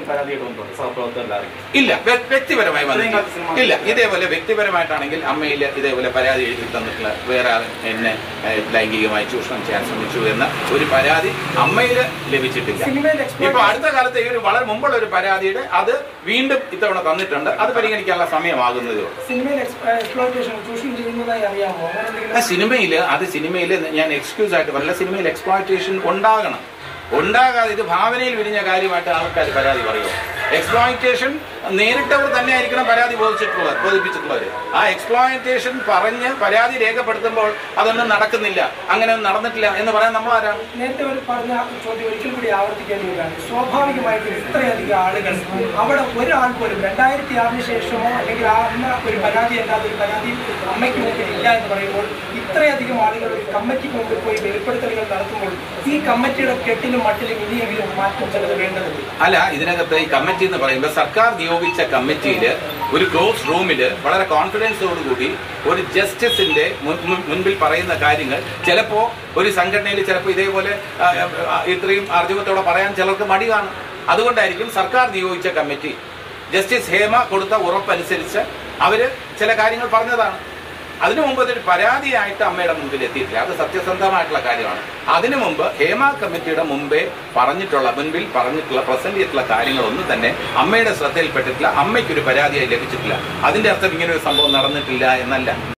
പരാതിയായിട്ട് വന്നിട്ടുണ്ട് സഹപ്രവർത്തകരുടെ ആരെങ്കിലും ഇല്ല വ്യ- വ്യക്തിപരമായി വന്നിട്ടില്ല ഇത്രയും കാലത്ത് സിനിമ ഇല്ല ഇതേപോലെ വ്യക്തിപരമായിട്ടാണെങ്കിൽ അമ്മയിൽ ഇതേപോലെ പരാതി എഴുതി തന്നിട്ടുള്ള വേറെ ആൾ എന്നെ ഏഹ്, ലൈംഗികമായി ചൂഷണം ചെയ്യാൻ ശ്രമിച്ചു എന്ന ഒരു പരാതി അമ്മയിൽ ലഭിച്ചിട്ടില്ല സിനിമയിൽ ഇപ്പൊ exploitation- അടുത്ത കാലത്ത് ഈ ഒരു വളരെ മുമ്പുള്ള ഒരു പരാതിയുടെ അത് വീണ്ടും ഇത്തവണ തന്നിട്ടുണ്ട് അത് പരിഗണിക്കാനുള്ള സമയമാകുന്നതേ ഉള്ളൂ സിനിമയിൽ എക്സ്പ്ലോയിറ്റേഷൻ ചൂഷണം ചെയ്യുന്നതായി അറിയാമോ അങ്ങനെ ആ എന്തെങ്കിലും സിനിമയിൽ അത് സിനിമയിൽ ഞാൻ എക്സ്ക്യൂസ് ആയിട്ട് പറയില്ല സിനിമയിൽ എക്സ്പ്ലോയിറ്റേഷൻ ഉണ്ടാകണം ഉണ്ടാകാതെ ഇത് ഭാവനയിൽ വിരിഞ്ഞ കാര്യമായിട്ട് ആൾക്കാർ പരാതി പറയുമോ എക്സ്പ്ലോയിറ്റേഷൻ നേരിട്ടവർ തന്നെ ആയിരിക്കണം പരാതി ബോധിച്ചിട്ടുള്ളത് ബോധിപ്പിച്ചിട്ടുള്ളവർ ആ എക്സ്പ്ലോയിറ്റേഷൻ പറഞ്ഞ് പരാതി രേഖപ്പെടുത്തുമ്പോൾ അതൊന്നും നടക്കുന്നില്ല അങ്ങനെ ഒന്നും നടന്നിട്ടില്ല എന്ന് പറയാൻ നമ്മൾ ആരാണ് നേരത്തെ ഒരു പറഞ്ഞ ചോദ്യം ഒരിക്കൽ കൂടി ആവർത്തിക്കേണ്ടി വരികയാണ് സ്വാഭാവികമായിട്ടും ഇത്രയധികം ആളുകൾ അവിടെ ഒരാൾ പോലും രണ്ടായിരത്തി ആറിന് ശേഷമോ അല്ലെങ്കിൽ ആ അന്ന് ഒരു പരാതി അല്ലാതെ ഒരു പരാതി അമ്മയ്ക്ക് മുമ്പിൽ ഇല്ല എന്ന് പറയുമ്പോൾ ഇത്രയധികം ആളുകൾ ഒരു കമ്മിറ്റിക്ക് മുമ്പിൽ പോയി വെളിപ്പെടുത്തലുകൾ നടത്തുമ്പോൾ ഈ കമ്മിറ്റിയുടെ കെട്ടിലും മട്ടിലും ഇനിയെങ്കിലും മാറ്റം ചിലത് വേണ്ടതുണ്ട് അല്ല ഇതിനകത്ത് ഈ കമ്മിറ്റി എന്ന് പറയുമ്പോൾ സർക്കാർ നിയോഗിച്ച കമ്മിറ്റിയിൽ ഒരു ക്ലോസ് റൂമിൽ വളരെ കോൺഫിഡൻസോടുകൂടി ഒരു ജസ്റ്റിസിന്റെ മുൻ- മുൻ- മുൻപിൽ പറയുന്ന കാര്യങ്ങൾ ചിലപ്പോ ഒരു സംഘടനയിൽ ചിലപ്പോൾ ഇതേപോലെ ആ, ആ, ഇത്രയും ആർജവത്തോടെ പറയാൻ ചിലർക്ക് മടി കാണും അതുകൊണ്ടായിരിക്കും സർക്കാർ നിയോഗിച്ച കമ്മിറ്റി ജസ്റ്റിസ് ഹേമ കൊടുത്ത ഉറപ്പനുസരിച്ച് അവര് ചില കാര്യങ്ങൾ പറഞ്ഞതാണ് അതിനു മുമ്പ് അതൊരു പരാതിയായിട്ട് അമ്മയുടെ മുമ്പിൽ എത്തിയിട്ടില്ല അത് സത്യസന്ധമായിട്ടുള്ള കാര്യമാണ് അതിനു മുമ്പ് ഹേമ കമ്മിറ്റിയുടെ മുമ്പേ പറഞ്ഞിട്ടുള്ള മുൻപിൽ പറഞ്ഞിട്ടുള്ള പ്രസന്റ് ചെയ്തിട്ടുള്ള കാര്യങ്ങളൊന്നും തന്നെ അമ്മയുടെ ശ്രദ്ധയിൽപ്പെട്ടിട്ടില്ല അമ്മയ്ക്കൊരു പരാതിയായി ലഭിച്ചിട്ടില്ല അതിന്റെ അർത്ഥം ഇങ്ങനെ ഒരു സംഭവം നടന്നിട്ടില്ല എന്നല്ല